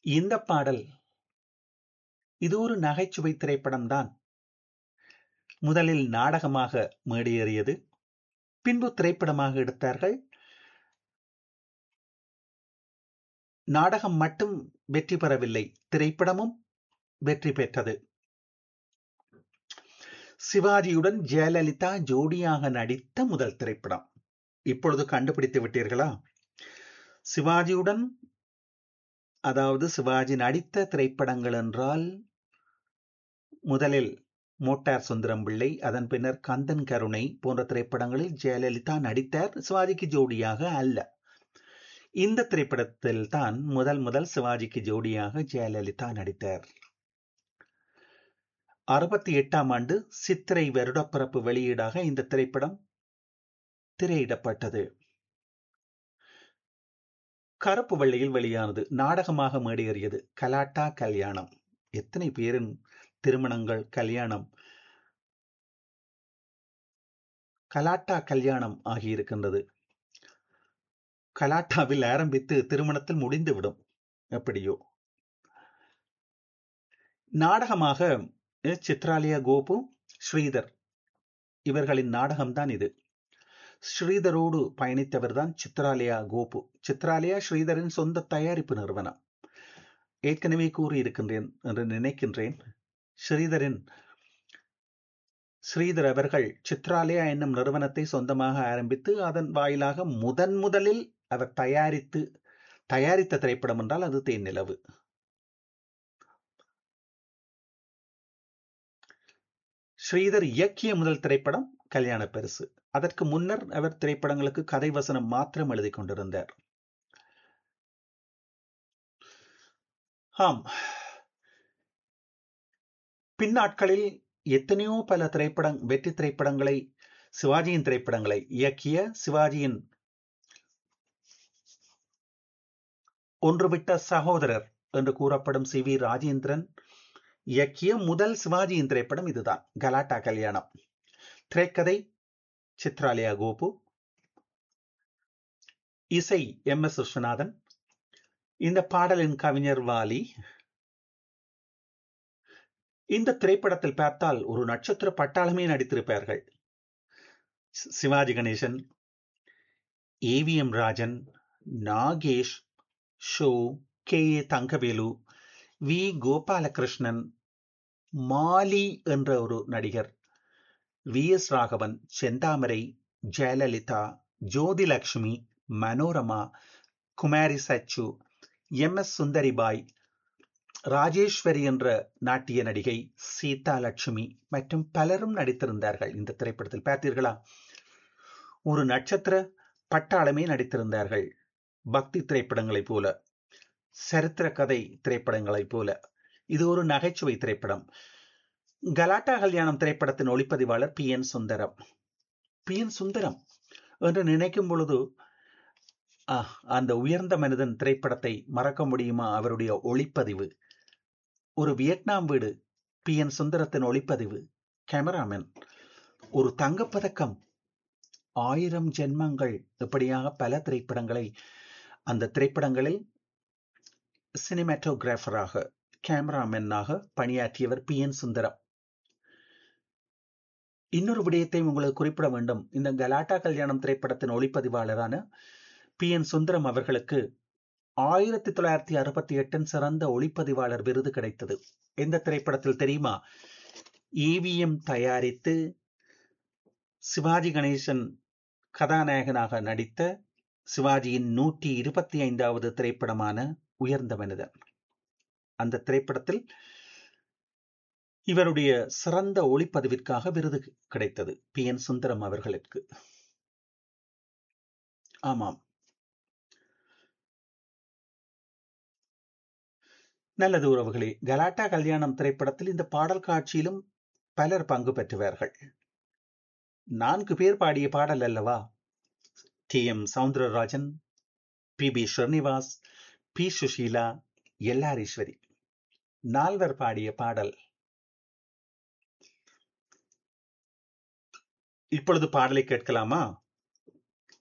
இந்த பாடல் இது ஒரு நகைச்சுவை திரைப்படம்தான் முதலில் நாடகமாக மேடையேறியது பின்பு திரைப்படமாக எடுத்தார்கள் நாடகம் மட்டும் வெற்றி பெறவில்லை திரைப்படமும் வெற்றி பெற்றது சிவாஜியுடன் ஜெயலலிதா ஜோடியாக நடித்த முதல் திரைப்படம் இப்பொழுது கண்டுபிடித்து விட்டீர்களா சிவாஜியுடன் அதாவது சிவாஜி நடித்த திரைப்படங்கள் என்றால் முதலில் மோட்டார் சுந்தரம் பிள்ளை அதன் பின்னர் கந்தன் கருணை போன்ற திரைப்படங்களில் ஜெயலலிதா நடித்தார் சிவாஜிக்கு ஜோடியாக அல்ல இந்த திரைப்படத்தில் தான் முதல் முதல் சிவாஜிக்கு ஜோடியாக ஜெயலலிதா நடித்தார் அறுபத்தி எட்டாம் ஆண்டு சித்திரை வருடப்பிறப்பு வெளியீடாக இந்த திரைப்படம் திரையிடப்பட்டது கருப்பு வெள்ளையில் வெளியானது நாடகமாக மேடேறியது கலாட்டா கல்யாணம் எத்தனை பேரின் திருமணங்கள் கல்யாணம் கலாட்டா கல்யாணம் ஆகியிருக்கின்றது கலாட்டாவில் ஆரம்பித்து திருமணத்தில் முடிந்துவிடும் எப்படியோ நாடகமாக சித்ராலியா கோபு ஸ்ரீதர் இவர்களின் நாடகம்தான் இது ஸ்ரீதரோடு பயணித்தவர் தான் சித்ராலயா கோபு சித்ராலயா ஸ்ரீதரின் சொந்த தயாரிப்பு நிறுவனம் ஏற்கனவே கூறியிருக்கின்றேன் என்று நினைக்கின்றேன் ஸ்ரீதரின் ஸ்ரீதர் அவர்கள் சித்ராலயா என்னும் நிறுவனத்தை சொந்தமாக ஆரம்பித்து அதன் வாயிலாக முதன் முதலில் அவர் தயாரித்து தயாரித்த திரைப்படம் என்றால் அது தேனிலவு ஸ்ரீதர் இயக்கிய முதல் திரைப்படம் கல்யாண பரிசு அதற்கு முன்னர் அவர் திரைப்படங்களுக்கு கதை வசனம் மாத்திரம் எழுதி கொண்டிருந்தார் ஆம் பின்னாட்களில் எத்தனையோ பல திரைப்படம் வெற்றி திரைப்படங்களை சிவாஜியின் திரைப்படங்களை இயக்கிய சிவாஜியின் ஒன்றுவிட்ட சகோதரர் என்று கூறப்படும் சி வி ராஜேந்திரன் இயக்கிய முதல் சிவாஜியின் திரைப்படம் இதுதான் கலாட்டா கல்யாணம் திரைக்கதை சித்ராலயா கோபு இசை எம் எஸ் விஸ்வநாதன் இந்த பாடலின் கவிஞர் வாலி இந்த திரைப்படத்தில் பார்த்தால் ஒரு நட்சத்திர பட்டாளமே நடித்திருப்பார்கள் Sivaji Ganesan AVM Rajan Nagesh Cho K A Thangavelu V Gopalakrishnan Mali என்ற ஒரு நடிகர் V S Raghavan Senthamarai Jayalalithaa Jothilakshmi Manorama Kumari Sachu M S Sundaribai Rajeswari என்ற நாட்டிய நடிகை சீதா லட்சுமி மற்றும் பலரும் நடித்திருந்தார்கள் இந்த திரைப்படத்தில் பார்த்தீர்களா ஒரு நட்சத்திர பட்டாளமே நடித்திருந்தார்கள் பக்தி திரைப்படங்களைப் போல சரித்திர கதை திரைப்படங்களைப் போல இது ஒரு நகைச்சுவை திரைப்படம் கலாட்டா கல்யாணம் திரைப்படத்தின் ஒளிப்பதிவாளர் P N Sundaram P N Sundaram என்று நினைக்கும் பொழுது அந்த உயர்ந்த மனிதன் திரைப்படத்தை மறக்க முடியுமா அவருடைய ஒளிப்பதிவு ஒரு வியட்நாம் வீடு பி என் சுந்தரத்தின் ஒளிப்பதிவு கேமராமேன் ஒரு தங்கப்பதக்கம் ஆயிரம் ஜென்மங்கள் இப்படியாக பல திரைப்படங்களை அந்த திரைப்படங்களில் சினிமாட்டோகிராஃபராக கேமராமேனாக பணியாற்றியவர் பி என் சுந்தரம் இன்னொரு விடயத்தை உங்களுக்கு குறிப்பிட வேண்டும் இந்த கலாட்டா கல்யாணம் திரைப்படத்தின் ஒளிப்பதிவாளரான பி என் சுந்தரம் அவர்களுக்கு ஆயிரத்தி தொள்ளாயிரத்தி அறுபத்தி எட்டின் சிறந்த ஒளிப்பதிவாளர் விருது கிடைத்தது எந்த திரைப்படத்தில் தெரியுமா ஏவிஎம் தயாரித்து சிவாஜி கணேசன் கதாநாயகனாக நடித்த சிவாஜியின் நூற்றி இருபத்தி ஐந்தாவது திரைப்படமான உயர்ந்த மனிதன் அந்த திரைப்படத்தில் இவருடைய சிறந்த ஒளிப்பதிவிற்காக விருது கிடைத்தது பி என் சுந்தரம் அவர்களுக்கு ஆமாம் நல்லது உறவுகளே கலாட்டா கல்யாணம் திரைப்படத்தில் இந்த பாடல் காட்சியிலும் பலர் பங்கு பெற்றுவார்கள் நான்கு பேர் பாடிய பாடல் அல்லவா T M Soundararajan P B Srinivas P Susheela LR Eswari நால்வர் பாடிய பாடல் இப்பொழுது பாடலை கேட்கலாமா